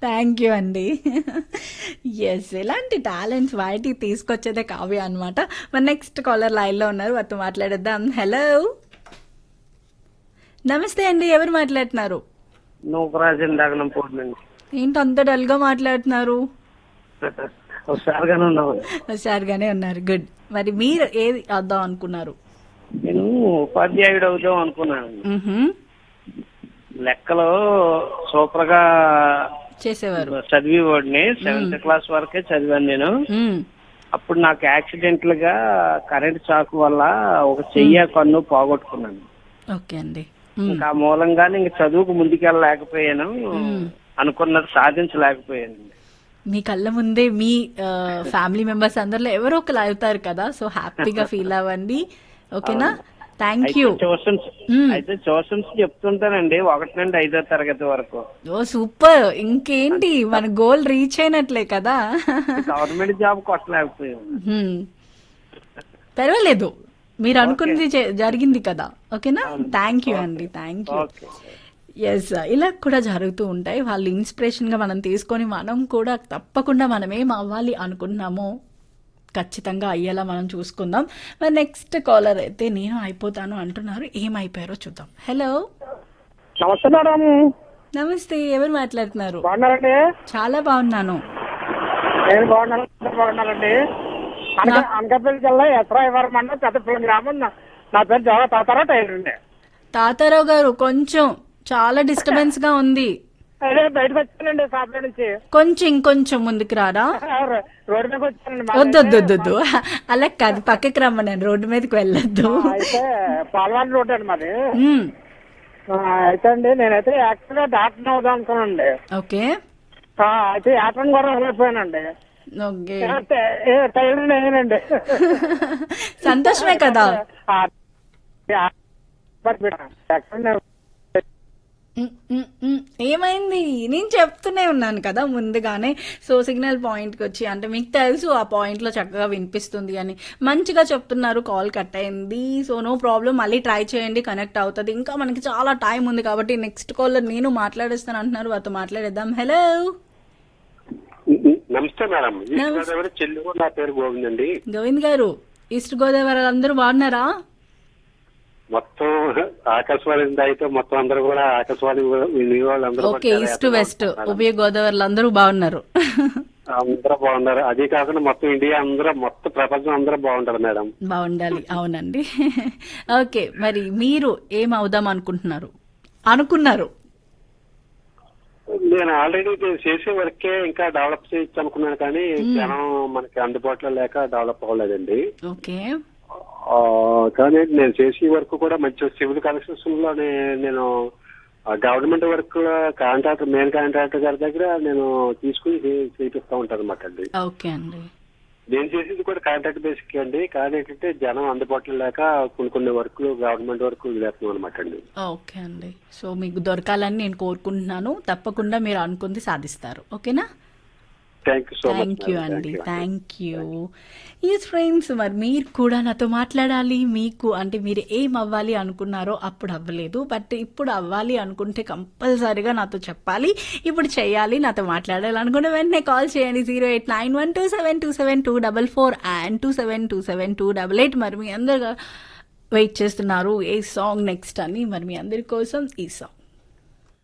Thank you అండి yes ఇలాంటి talents వాటి తీసుకొచ్చేదే కావ్య అనమాట మన నెక్స్ట్ కాలర్ లైన్లో ఉన్నారు వారితో మాట్లాడేద్దాం హలో నమస్తే అండి ఎవరు మాట్లాడుతున్నారు నూకరాజన్ దాగనంపూడి నుంచి ఏంటి అంత డల్గా మాట్లాడుతున్నారు హుషారుగానే ఉన్నావు హుషారుగానే ఉన్నారు గుడ్ మరి మీరు ఏది వద్దాం అనుకున్నారు నేను ఉపాధ్యాయుడు అవుదాం అనుకున్నాను మ్హమ్. లెక్కలో సూపర్ గా చేసేవారు చదివేవాడిని సెవెంత్ క్లాస్ వరకే చదివాను నేను మ్. అప్పుడు నాకు యాక్సిడెంటల్ గా కరెంట్ షాక్ వల్ల ఒక చెయ్య కన్ను పోగొట్టుకున్నాను ఓకే అండి మ్. ఇంకా ఆ మూలంగానే ఇంక చదువుకు ముందుకెళ్ళలేకపోయాను అనుకున్నది సాధించలేకపోయాను మీ కళ్ళ ముందే మీ ఫ్యామిలీ మెంబర్స్ అందరిలో ఎవరో ఒకరు అవుతారు కదా సో హ్యాపీగా ఫీల్ అవ్వండి ఓకేనా థ్యాంక్ అయితే యూ ట్యూషన్స్ మ్మ్. అయితే ట్యూషన్స్ చెప్తుంటానండి ఒకటి నుండి ఐదో తరగతి వరకు ఓ సూపర్ ఇంకేంటి మన గోల్ రీచ్ అయినట్లే కదా గవర్నమెంట్ జాబ్ కొట్టలేకపోయాను హ్మ్. పర్వాలేదు మీరు అనుకున్నది చే- జరిగింది కదా ఓకేనా థ్యాంక్ యూ అండి థ్యాంక్ యూ ఓకే ఎస్ ఇలా కూడా జరుగుతూ ఉంటాయి వాళ్ళు ఇన్స్పిరేషన్ గా మనం తీసుకొని మనం కూడా తప్పకుండా మనం ఏం అవ్వాలి అనుకుంటున్నామో ఖచ్చితంగా అయ్యేలా మనం చూసుకుందాం మరి నెక్స్ట్ కాలర్ అయితే నేను అయిపోతాను అంటున్నారు ఏమైపోయారో చూద్దాం హలో నమస్తే మేడం నమస్తే ఎవరు మాట్లాడుతున్నారు బాగున్నారండి చాలా బాగున్నాను నేను బాగున్నాను అందరూ బాగున్నారండి అనక- అనకాపల్లి జిల్లా ఎస్రాయవరం మండలం పెద్దపల్లి గ్రామం నా- నా పేరు జవహర్ తాతారా టైలర్ అండి తాతారావు గారు కొంచెం చాలా డిస్టర్బెన్స్ గా ఉంది అదే బయటకు వచ్చానండి షాప్ నుంచి కొంచెం ఇంకొంచెం ముందుకు రారా రో- రోడ్డు మీదకి వచ్చానండి మా వద్దు వద్దు వద్దు, వద్దు అలా కాదు పక్కకి రమ్మనండి రోడ్డు మీదకి వెళ్ళొద్దు అయితే పాల్వాన్ రోడ్ అండి మాది మ్మ్. ఆ, అయితే అండి నేనైతే యాక్చువల్ గా డాక్టర్ అవుదాం అనుకున్నానండి ఓకే ఆ, అయితే యాత్రను కూడా వెళ్ళిపోయానండి ఓకే టైలర్ నేనండి సంతోషమే కదా ఆ, ఆ, యాక్చువల్ నేను ఉమ్, ఉమ్, ఉమ్. ఏమైంది నేను చెప్తూనే ఉన్నాను కదా ముందుగానే సో సిగ్నల్ పాయింట్కి వచ్చి అంటే మీకు తెలుసు ఆ పాయింట్లో చక్కగా వినిపిస్తుంది అని మంచిగా చెప్తున్నారు కాల్ కట్ అయింది సో నో ప్రాబ్లం మళ్ళీ ట్రై చేయండి కనెక్ట్ అవుతుంది ఇంకా మనకి చాలా టైం ఉంది కాబట్టి నెక్స్ట్ కాల్లో నేను మాట్లాడేస్తాను అంటున్నారు వారితో మాట్లాడేద్దాం హలో నమస్తే మేడం ఈ నమస్తే. గోదావరి చెల్లి నా పేరు గోవింద్ అండి గోవింద్ గారు ఈస్ట్ గోదావరి అందరూ బాగున్నారా మొత్తం ఆకాశవాణి నుంచి అయితే మొత్తం అందరూ కూడా ఆకాశవాణి వినియోగాలు అందరూ కూడా ఓకే చాలా ఈస్ట్ హ్యాపీగా వెస్ట్ ఉన్నారు మేడం. ఉభయ గోదావరిలో అందరూ బాగున్నారు అందరూ బాగున్నారు అదే కాకుండా మొత్తం ఇండియా అందరూ మొత్తం ప్రపంచం అందరూ బాగుంటారు మేడం బాగుండాలి అవునండి ఓకే మరి మీరు ఏం అవుదాం అనుకుంటున్నారు అనుకున్నారు నేను ఆల్రెడీ చేసే వరకే ఇంకా డెవలప్ చేయొచ్చు అనుకున్నాను కానీ జనం మనకి అందుబాటులో లేక డెవలప్ అవ్వలేదండి ఓకే ఆ, కానీ నేను చేసే వరకు కూడా మంచి సివిల్ కలెక్షన్స్ లోనే నేను government work contractor main contractor గారి దగ్గర నేను తీసుకుని చే- చేపిస్తా ఉంటాను అనమాట అండి ఓకే అండి నేను చేసేది కూడా కాంట్రాక్ట్ బేసిక్ అండి కానీ ఏంటంటే జనం అందుబాటులో లేక కొన్ని కొన్ని వర్క్లు గవర్నమెంట్ వర్క్ చేస్తున్నాం అనమాట అండి ఓకే అండి సో మీకు దొరకాలని నేను కోరుకుంటున్నాను తప్పకుండా మీరు అనుకుంది సాధిస్తారు ఓకేనా thank you so much thank you అండి థ్యాంక్ యూ ఈ ఫ్రెండ్స్ మరి మీరు కూడా నాతో మాట్లాడాలి మీకు అంటే మీరు ఏం అవ్వాలి అనుకున్నారో అప్పుడు అవ్వలేదు బట్ ఇప్పుడు అవ్వాలి అనుకుంటే కంపల్సరీగా నాతో చెప్పాలి ఇప్పుడు చేయాలి నాతో మాట్లాడాలి అనుకుంటే వెంటనే కాల్ చేయండి zero eight nine one two seven two seven two double four and two seven two seven two double eight మరి మీ అందరు వెయిట్ చేస్తున్నారు ఏ సాంగ్ నెక్స్ట్ అని మరి మీ అందరి కోసం ఈ సాంగ్